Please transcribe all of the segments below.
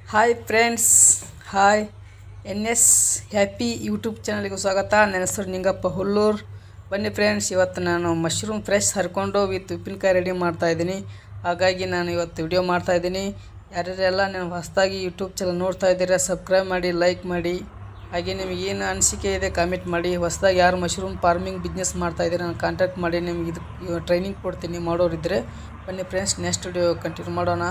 hi friends hi N S happy YouTube ಚಾನಲ್ಗೆ ಸ್ವಾಗತ ನನ್ನ ಹೆಸರು ನಿಂಗಪ್ಪ ಹುಲ್ಲೂರು ಬನ್ನಿ ಫ್ರೆಂಡ್ಸ್ ಇವತ್ತು ನಾನು ಮಶ್ರೂಮ್ ಫ್ರೆಶ್ ಹರ್ಕೊಂಡು ವಿತ್ ಉಪ್ಪಿನಕಾಯಿ ರೆಡಿ ಮಾಡ್ತಾಯಿದ್ದೀನಿ ಹಾಗಾಗಿ ನಾನು ಇವತ್ತು ವಿಡಿಯೋ ಮಾಡ್ತಾಯಿದ್ದೀನಿ ಯಾರ್ಯಾರೆಲ್ಲ ನಾನು ಹೊಸದಾಗಿ ಯೂಟ್ಯೂಬ್ ಚಾನಲ್ ನೋಡ್ತಾ ಇದ್ದೀರಾ ಸಬ್ಸ್ಕ್ರೈಬ್ ಮಾಡಿ ಲೈಕ್ ಮಾಡಿ ಹಾಗೆ ನಿಮಗೆ ಏನು ಅನಿಸಿಕೆ ಇದೆ ಕಾಮೆಂಟ್ ಮಾಡಿ ಹೊಸದಾಗಿ ಯಾರು ಮಶ್ರೂಮ್ ಫಾರ್ಮಿಂಗ್ ಬಿಸ್ನೆಸ್ ಮಾಡ್ತಾ ಇದ್ದೀರಾ ನಾನು ಕಾಂಟ್ಯಾಕ್ಟ್ ಮಾಡಿ ನಿಮ್ಗೆ ಇದು ಟ್ರೈನಿಂಗ್ ಕೊಡ್ತೀನಿ ಮಾಡೋರಿದ್ದರೆ ಬನ್ನಿ ಫ್ರೆಂಡ್ಸ್ ನೆಕ್ಸ್ಟ್ ವಿಡಿಯೋ ಕಂಟಿನ್ಯೂ ಮಾಡೋಣ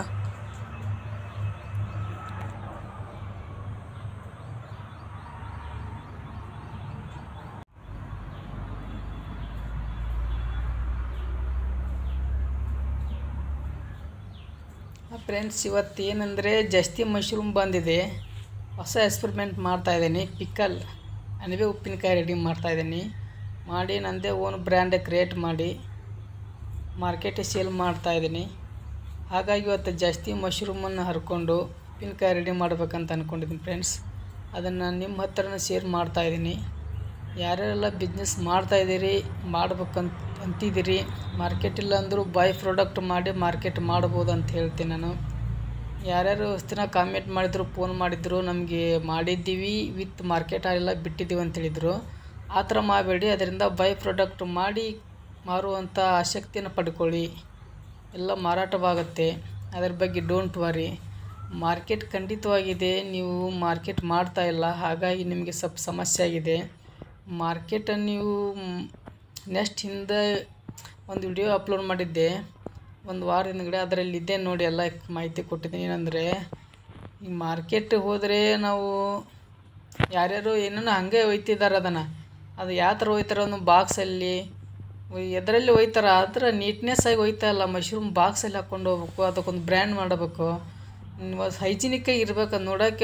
ಫ್ರೆಂಡ್ಸ್ ಇವತ್ತು ಏನಂದರೆ ಜಾಸ್ತಿ ಮಶ್ರೂಮ್ ಬಂದಿದೆ ಹೊಸ ಎಕ್ಸ್ಪೆರಿಮೆಂಟ್ ಮಾಡ್ತಾಯಿದ್ದೀನಿ ಪಿಕ್ಕಲ್ ಅನಿವೆ ಉಪ್ಪಿನಕಾಯಿ ರೆಡಿ ಮಾಡ್ತಾಯಿದ್ದೀನಿ ಮಾಡಿ ನನ್ನದೇ ಓನ್ ಬ್ರ್ಯಾಂಡ್ ಕ್ರಿಯೇಟ್ ಮಾಡಿ ಮಾರ್ಕೆಟಿಗೆ ಸೇಲ್ ಮಾಡ್ತಾಯಿದ್ದೀನಿ ಹಾಗಾಗಿ ಇವತ್ತು ಜಾಸ್ತಿ ಮಶ್ರೂಮನ್ನು ಹರ್ಕೊಂಡು ಉಪ್ಪಿನಕಾಯಿ ರೆಡಿ ಮಾಡ್ಬೇಕಂತ ಅಂದ್ಕೊಂಡಿದ್ದೀನಿ ಫ್ರೆಂಡ್ಸ್ ಅದನ್ನು ನಿಮ್ಮ ಹತ್ರನೇ ಶೇರ್ ಮಾಡ್ತಾಯಿದ್ದೀನಿ ಯಾರ್ಯಾರೆಲ್ಲ ಬಿಸ್ನೆಸ್ ಮಾಡ್ತಾಯಿದ್ದೀರಿ ಮಾಡ್ಬೇಕಂತ ಅಂತಿದ್ದೀರಿ ಮಾರ್ಕೆಟ್ ಇಲ್ಲ ಅಂದರೂ ಬೈ ಪ್ರಾಡಕ್ಟ್ ಮಾಡಿ ಮಾರ್ಕೆಟ್ ಮಾಡ್ಬೋದು ಅಂತ ಹೇಳ್ತೀನಿ ನಾನು ಯಾರ್ಯಾರು ದಿನ ಕಾಮೆಂಟ್ ಮಾಡಿದ್ರು ಫೋನ್ ಮಾಡಿದ್ರು ನಮಗೆ ಮಾಡಿದ್ದೀವಿ ವಿತ್ ಮಾರ್ಕೆಟ್ ಎಲ್ಲ ಬಿಟ್ಟಿದ್ದೀವಿ ಅಂತ ಹೇಳಿದರು ಆ ಥರ ಮಾಡಬೇಡಿ ಅದರಿಂದ ಬೈ ಪ್ರಾಡಕ್ಟ್ ಮಾಡಿ ಮಾರುವಂಥ ಆಸಕ್ತಿಯನ್ನು ಪಡ್ಕೊಳ್ಳಿ ಎಲ್ಲ ಮಾರಾಟವಾಗುತ್ತೆ ಅದರ ಬಗ್ಗೆ ಡೋಂಟ್ ವರಿ ಮಾರ್ಕೆಟ್ ಖಂಡಿತವಾಗಿದೆ ನೀವು ಮಾರ್ಕೆಟ್ ಮಾಡ್ತಾ ಇಲ್ಲ ಹಾಗಾಗಿ ನಿಮಗೆ ಸ್ವಲ್ಪ ಸಮಸ್ಯೆ ಆಗಿದೆ ಮಾರ್ಕೆಟನ್ನು ನೀವು ನೆಕ್ಸ್ಟ್ ಹಿಂದೆ ಒಂದು ವಿಡಿಯೋ ಅಪ್ಲೋಡ್ ಮಾಡಿದ್ದೆ ಒಂದು ವಾರ ಹಿಂದ್ಗಡೆ ಅದರಲ್ಲಿ ಇದ್ದೇ ನೋಡಿ ಎಲ್ಲ ಮಾಹಿತಿ ಕೊಟ್ಟಿದ್ದೀನಿ ಏನಂದರೆ ಈ ಮಾರ್ಕೆಟ್ ಹೋದರೆ ನಾವು ಯಾರ್ಯಾರು ಏನೇನೋ ಹಾಗೆ ಒಯ್ತಿದ್ದಾರೆ ಅದನ್ನು ಅದು ಯಾವ ಥರ ಒಯ್ತಾರೆ ಒಂದು ಬಾಕ್ಸಲ್ಲಿ ಎದರಲ್ಲಿ ಒಯ್ತಾರೆ ಆ ಥರ ನೀಟ್ನೆಸ್ ಆಗಿ ಒಯ್ತಾ ಇಲ್ಲ ಮಶ್ರೂಮ್ ಬಾಕ್ಸಲ್ಲಿ ಹಾಕ್ಕೊಂಡು ಹೋಗ್ಬೇಕು ಅದಕ್ಕೊಂದು ಬ್ರ್ಯಾಂಡ್ ಮಾಡಬೇಕು ಹೈಜಿನಿಕ್ಕಾಗಿ ಇರ್ಬೇಕು ಅದು ನೋಡೋಕ್ಕೆ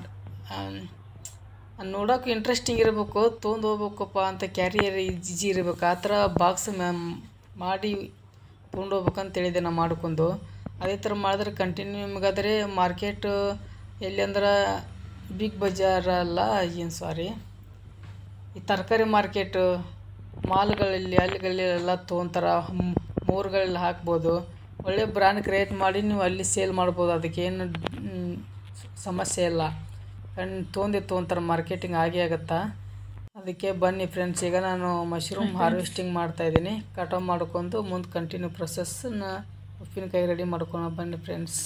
ನೋಡೋಕೆ ಇಂಟ್ರೆಸ್ಟಿಂಗ್ ಇರಬೇಕು ತೊಗೊಂಡು ಹೋಗ್ಬೇಕಪ್ಪ ಅಂತ ಕ್ಯಾರಿಯರ್ ಈಜಿ ಇರಬೇಕು ಆ ಥರ ಬಾಕ್ಸ್ ಮಾಡಿ ತೊಗೊಂಡು ಹೋಗ್ಬೇಕಂತ ಹೇಳಿದೆ ನಾನು ಮಾಡ್ಕೊಂಡು ಅದೇ ಥರ ಮಾಡಿದ್ರೆ ಕಂಟಿನ್ಯೂ ನಿಮಗಾದರೆ ಮಾರ್ಕೆಟ್ ಎಲ್ಲಿ ಅಂದ್ರೆ ಬಿಗ್ ಬಜಾರ್ ಅಲ್ಲ ಏನು ಸಾರಿ ಈ ತರಕಾರಿ ಮಾರ್ಕೆಟು ಮಾಲ್ಗಳಲ್ಲಿ ಅಲ್ಲಿಗಳೆಲ್ಲ ತೊಗೊಂತಾರ ಮೂರುಗಳಲ್ಲಿ ಹಾಕ್ಬೋದು ಒಳ್ಳೆ ಬ್ರ್ಯಾಂಡ್ ಕ್ರಿಯೇಟ್ ಮಾಡಿ ನೀವು ಅಲ್ಲಿ ಸೇಲ್ ಮಾಡ್ಬೋದು ಅದಕ್ಕೇನು ಸಮಸ್ಯೆ ಇಲ್ಲ ಕಣ್ಣು ತೊಗೊಂಡೆ ತೊಗೊಂತಾರೆ ಮಾರ್ಕೆಟಿಂಗ್ ಆಗೇ ಆಗುತ್ತಾ ಅದಕ್ಕೆ ಬನ್ನಿ ಫ್ರೆಂಡ್ಸ್ ಈಗ ನಾನು ಮಶ್ರೂಮ್ ಹಾರ್ವೆಸ್ಟಿಂಗ್ ಮಾಡ್ತಾಯಿದ್ದೀನಿ ಕಟಾವ್ ಮಾಡ್ಕೊಂಡು ಮುಂದೆ ಕಂಟಿನ್ಯೂ ಪ್ರೊಸೆಸ್ಸನ್ನ ಉಪ್ಪಿನಕಾಯಿ ರೆಡಿ ಮಾಡ್ಕೊಂಡು ಬನ್ನಿ ಫ್ರೆಂಡ್ಸ್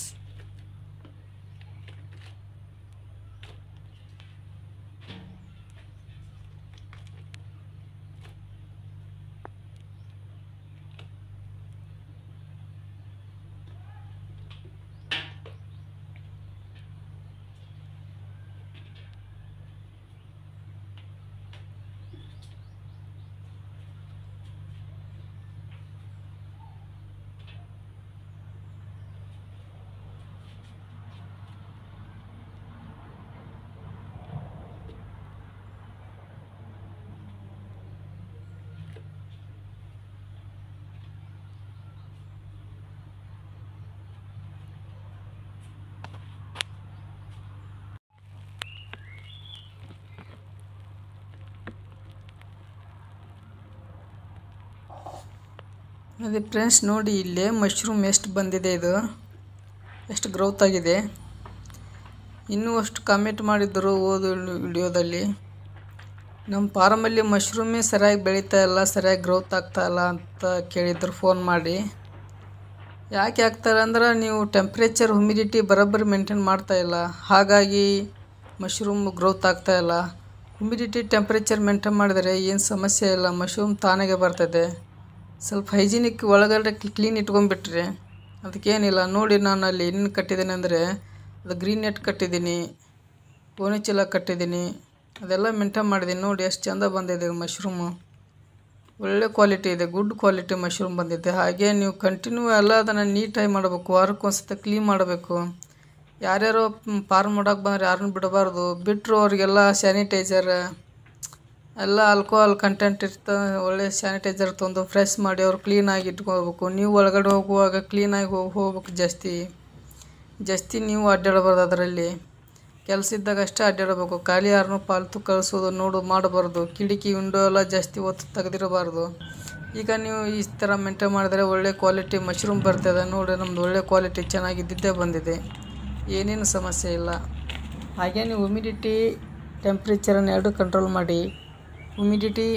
ಅದೇ ಫ್ರೆಂಡ್ಸ್ ನೋಡಿ ಇಲ್ಲೇ ಮಶ್ರೂಮ್ ಎಷ್ಟು ಬಂದಿದೆ ಇದು ಎಷ್ಟು ಗ್ರೋತ್ ಆಗಿದೆ ಇನ್ನೂ ಅಷ್ಟು ಕಮೆಂಟ್ ಮಾಡಿದ್ದರು ಓದು ವಿಡಿಯೋದಲ್ಲಿ ನಮ್ಮ ಫಾರಮಲ್ಲಿ ಮಶ್ರೂಮೇ ಸರಿಯಾಗಿ ಬೆಳೀತಾ ಇಲ್ಲ ಸರಿಯಾಗಿ ಗ್ರೋತ್ ಆಗ್ತಾ ಇಲ್ಲ ಅಂತ ಕೇಳಿದ್ರು ಫೋನ್ ಮಾಡಿ ಯಾಕೆ ಆಗ್ತಾರೆ ಅಂದ್ರೆ ನೀವು ಟೆಂಪ್ರೇಚರ್ ಹ್ಯುಮಿಡಿಟಿ ಬರೋಬ್ಬರಿ ಮೇಂಟೈನ್ ಮಾಡ್ತಾ ಇಲ್ಲ ಹಾಗಾಗಿ ಮಶ್ರೂಮ್ ಗ್ರೋತ್ ಆಗ್ತಾ ಇಲ್ಲ ಹ್ಯುಮಿಡಿಟಿ ಟೆಂಪ್ರೇಚರ್ ಮೇಂಟೈನ್ ಮಾಡಿದರೆ ಏನು ಸಮಸ್ಯೆ ಇಲ್ಲ ಮಶ್ರೂಮ್ ತಾನಾಗೆ ಬರ್ತದೆ ಸ್ವಲ್ಪ ಹೈಜಿನಿಕ್ ಒಳಗಡೆ ಕ್ಲೀನ್ ಇಟ್ಕೊಂಡ್ಬಿಟ್ರೆ ಅದಕ್ಕೇನಿಲ್ಲ ನೋಡಿ ನಾನು ಅಲ್ಲಿ ಏನೇನು ಕಟ್ಟಿದ್ದೀನಿ ಅಂದರೆ ಅದು ಗ್ರೀನ್ ನೆಟ್ ಕಟ್ಟಿದ್ದೀನಿ ಗೋಣಿ ಚೀಲ ಕಟ್ಟಿದ್ದೀನಿ ಅದೆಲ್ಲ ಮೇಂಟೈನ್ ಮಾಡಿದ್ದೀನಿ ನೋಡಿ ಎಷ್ಟು ಚೆಂದ ಬಂದಿದೆ ಮಶ್ರೂಮು ಒಳ್ಳೆ ಕ್ವಾಲಿಟಿ ಇದೆ ಗುಡ್ ಕ್ವಾಲಿಟಿ ಮಶ್ರೂಮ್ ಬಂದಿದೆ ಹಾಗೆ ನೀವು ಕಂಟಿನ್ಯೂ ಎಲ್ಲ ಅದನ್ನು ನೀಟಾಗಿ ಮಾಡಬೇಕು ವಾರಕ್ಕೆ ಒಂದ್ಸತಿ ಕ್ಲೀನ್ ಮಾಡಬೇಕು ಯಾರ್ಯಾರೋ ಫಾರ್ಮ್ ಮಾಡೋಕೆ ಬಂದರೆ ಯಾರನ್ನೂ ಬಿಡಬಾರ್ದು ಬಿಟ್ಟರು ಅವ್ರಿಗೆಲ್ಲ ಸ್ಯಾನಿಟೈಸರ್ ಎಲ್ಲ ಆಲ್ಕೋಹಾಲ್ ಕಂಟೆಂಟ್ ಇರ್ತದೆ ಒಳ್ಳೆ ಸ್ಯಾನಿಟೈಸರ್ ತಂದು ಫ್ರೆಶ್ ಮಾಡಿ ಅವ್ರು ಕ್ಲೀನಾಗಿ ಇಟ್ಕೋಬೇಕು ನೀವು ಒಳಗಡೆ ಹೋಗುವಾಗ ಕ್ಲೀನಾಗಿ ಹೋಗಿ ಹೋಗ್ಬೇಕು ಜಾಸ್ತಿ ಜಾಸ್ತಿ ನೀವು ಅಡ್ಡಾಡಬಾರ್ದು ಅದರಲ್ಲಿ ಕೆಲಸ ಇದ್ದಾಗ ಅಷ್ಟೇ ಅಡ್ಡಾಡಬೇಕು ಖಾಲಿ ಯಾರನ್ನೂ ಪಾಲ್ತು ಕಳಿಸೋದು ನೋಡು ಮಾಡಬಾರ್ದು ಕಿಟಕಿ ವಿಂಡೋ ಎಲ್ಲ ಜಾಸ್ತಿ ಒತ್ತು ತೆಗೆದಿರಬಾರ್ದು ಈಗ ನೀವು ಈ ಥರ ಮೇಂಟೈನ್ ಮಾಡಿದ್ರೆ ಒಳ್ಳೆ ಕ್ವಾಲಿಟಿ ಮಶ್ರೂಮ್ ಬರ್ತದೆ ನೋಡಿ ನಮ್ಮದು ಒಳ್ಳೆ ಕ್ವಾಲಿಟಿ ಚೆನ್ನಾಗಿದ್ದಿದ್ದೇ ಬಂದಿದೆ ಏನೇನು ಸಮಸ್ಯೆ ಇಲ್ಲ ಹಾಗೆ ನೀವು ಹುಮಿಡಿಟಿ ಟೆಂಪ್ರೇಚರನ್ನು ಎರಡು ಕಂಟ್ರೋಲ್ ಮಾಡಿ ಹುಮಿಡಿಟಿ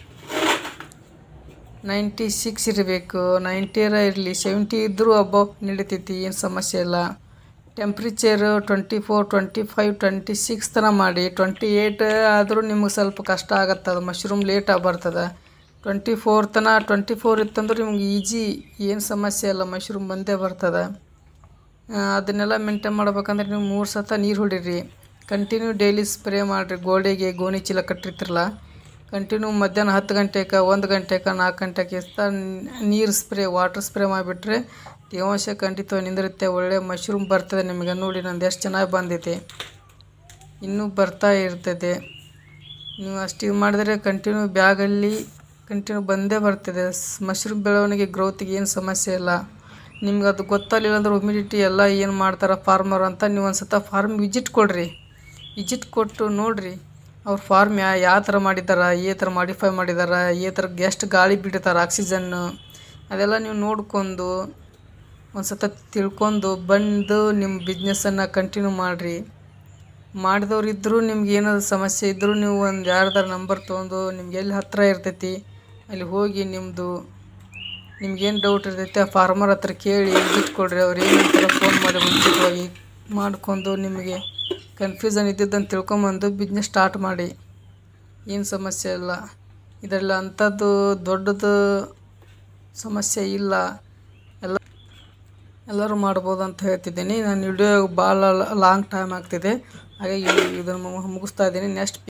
ನೈಂಟಿ ಸಿಕ್ಸ್ ಇರಬೇಕು ನೈಂಟಿಯರ ಇರಲಿ ಸೆವೆಂಟಿ ಇದ್ದರೂ ಅಬೌವ್ ನಡೀತೈತಿ ಏನು ಸಮಸ್ಯೆ ಇಲ್ಲ temperature twenty four twenty five twenty six ತನಕ ಮಾಡಿ ಟ್ವೆಂಟಿ ಏಯ್ಟ್ ಆದರೂ ನಿಮಗೆ ಸ್ವಲ್ಪ ಕಷ್ಟ ಆಗತ್ತೆ ಅದು ಮಶ್ರೂಮ್ ಲೇಟಾಗಿ ಬರ್ತದೆ ಟ್ವೆಂಟಿ ಫೋರ್ ತನಕ ಟ್ವೆಂಟಿ ಫೋರ್ ಇತ್ತಂದ್ರೆ ನಿಮ್ಗೆ ಈಜಿ ಏನು ಸಮಸ್ಯೆ ಇಲ್ಲ ಮಶ್ರೂಮ್ ಬಂದೇ ಬರ್ತದೆ ಆ, ಅದನ್ನೆಲ್ಲ ಮೇಂಟೈನ್ ಮಾಡ್ಬೇಕಂದ್ರೆ ನೀವು ಮೂರು ಸತ ನೀರು ಹೊಡೀರಿ ಕಂಟಿನ್ಯೂ ಡೈಲಿ ಸ್ಪ್ರೇ ಮಾಡಿರಿ ಗೋಡೆಗೆ ಗೋಣಿ ಚೀಲ ಕಟ್ಟಿರ್ತಿರಲ್ಲ ಕಂಟಿನ್ಯೂ ಮಧ್ಯಾಹ್ನ ಹತ್ತು ಗಂಟೆಗೆ ಒಂದು ಗಂಟೆಗೆ ನಾಲ್ಕು ಗಂಟೆಗೆ ಇಸ್ತ ನೀರು ಸ್ಪ್ರೇ ವಾಟರ್ ಸ್ಪ್ರೇ ಮಾಡಿಬಿಟ್ರೆ ತೇವಾಂಶ ಖಂಡಿತವಾಗಿ ನಿಂದಿರುತ್ತೆ ಒಳ್ಳೆ ಮಶ್ರೂಮ್ ಬರ್ತದೆ ನಿಮಗೆ ನೋಡಿ ನಂದು ಎಷ್ಟು ಚೆನ್ನಾಗಿ ಬಂದೈತಿ ಇನ್ನೂ ಬರ್ತಾ ಇರ್ತದೆ ನೀವು ಅಷ್ಟು ಇದು ಮಾಡಿದ್ರೆ ಕಂಟಿನ್ಯೂ ಬ್ಯಾಗಲ್ಲಿ ಕಂಟಿನ್ಯೂ ಬಂದೇ ಬರ್ತದೆ ಮಶ್ರೂಮ್ ಬೆಳವಣಿಗೆ ಗ್ರೋತಿಗೆ ಏನು ಸಮಸ್ಯೆ ಇಲ್ಲ ನಿಮ್ಗೆ ಅದು ಗೊತ್ತಾಗಲಿಲ್ಲ ಅಂದ್ರೆ ಹುಮಿಡಿಟಿ ಎಲ್ಲ ಏನು ಮಾಡ್ತಾರೆ ಫಾರ್ಮರ್ ಅಂತ ನೀವು ಒಂದು ಸತ ಫಾರ್ಮ್ ವಿಸಿಟ್ ಕೊಡ್ರಿ ವಿಸಿಟ್ ಕೊಟ್ಟು ನೋಡಿರಿ ಅವ್ರ ಫಾರ್ಮ್ ಯಾ ಯಾವ ಥರ ಮಾಡಿದಾರ ಏ ಥರ ಮಾಡಿಫೈ ಮಾಡಿದಾರ ಏ ಥರ ಎಷ್ಟು ಗಾಳಿ ಬಿಡ್ತಾರೆ ಆಕ್ಸಿಜನ್ನು ಅದೆಲ್ಲ ನೀವು ನೋಡ್ಕೊಂಡು ಒಂದು ಸತ ತಿಳ್ಕೊಂಡು ಬಂದು ನಿಮ್ಮ ಬಿಸ್ನೆಸ್ಸನ್ನು ಕಂಟಿನ್ಯೂ ಮಾಡಿರಿ ಮಾಡಿದವ್ರು ಇದ್ದರೂ ನಿಮ್ಗೆ ಏನಾದ್ರು ಸಮಸ್ಯೆ ಇದ್ದರೂ ನೀವು ಒಂದು ಯಾರ್ದಾರ ನಂಬರ್ ತೊಗೊಂಡು ನಿಮ್ಗೆ ಎಲ್ಲಿ ಹತ್ತಿರ ಇರ್ತೈತಿ ಅಲ್ಲಿ ಹೋಗಿ ನಿಮ್ಮದು ನಿಮ್ಗೇನು ಡೌಟ್ ಇರ್ತೈತಿ ಆ ಫಾರ್ಮರ್ ಹತ್ರ ಕೇಳಿ ವಿಸಿಟ್ ಕೊಡ್ರಿ ಅವ್ರು ಏನಂತಾರೆ ಫೋನ್ ಮಾಡಿ ಮುಂಚಿತವಾಗಿ ಮಾಡ್ಕೊಂಡು ನಿಮಗೆ ಕನ್ಫ್ಯೂಸನ್ ಇದ್ದಿದ್ದನ್ನು ತಿಳ್ಕೊಂಬಂದು ಬಿಸ್ನೆಸ್ ಸ್ಟಾರ್ಟ್ ಮಾಡಿ ಏನು ಸಮಸ್ಯೆ ಇಲ್ಲ ಇದರಲ್ಲಿ ಅಂಥದ್ದು ದೊಡ್ಡದು ಸಮಸ್ಯೆ ಇಲ್ಲ ಎಲ್ಲ ಎಲ್ಲರೂ ಮಾಡ್ಬೋದು ಅಂತ ಹೇಳ್ತಿದ್ದೀನಿ ನಾನು ವಿಡಿಯೋ ಭಾಳ ಲಾಂಗ್ ಟೈಮ್ ಆಗ್ತಿದೆ ಹಾಗಾಗಿ ಇದನ್ನು ಮುಗಿಸ್ತಾ ಇದ್ದೀನಿ ನೆಕ್ಸ್ಟ್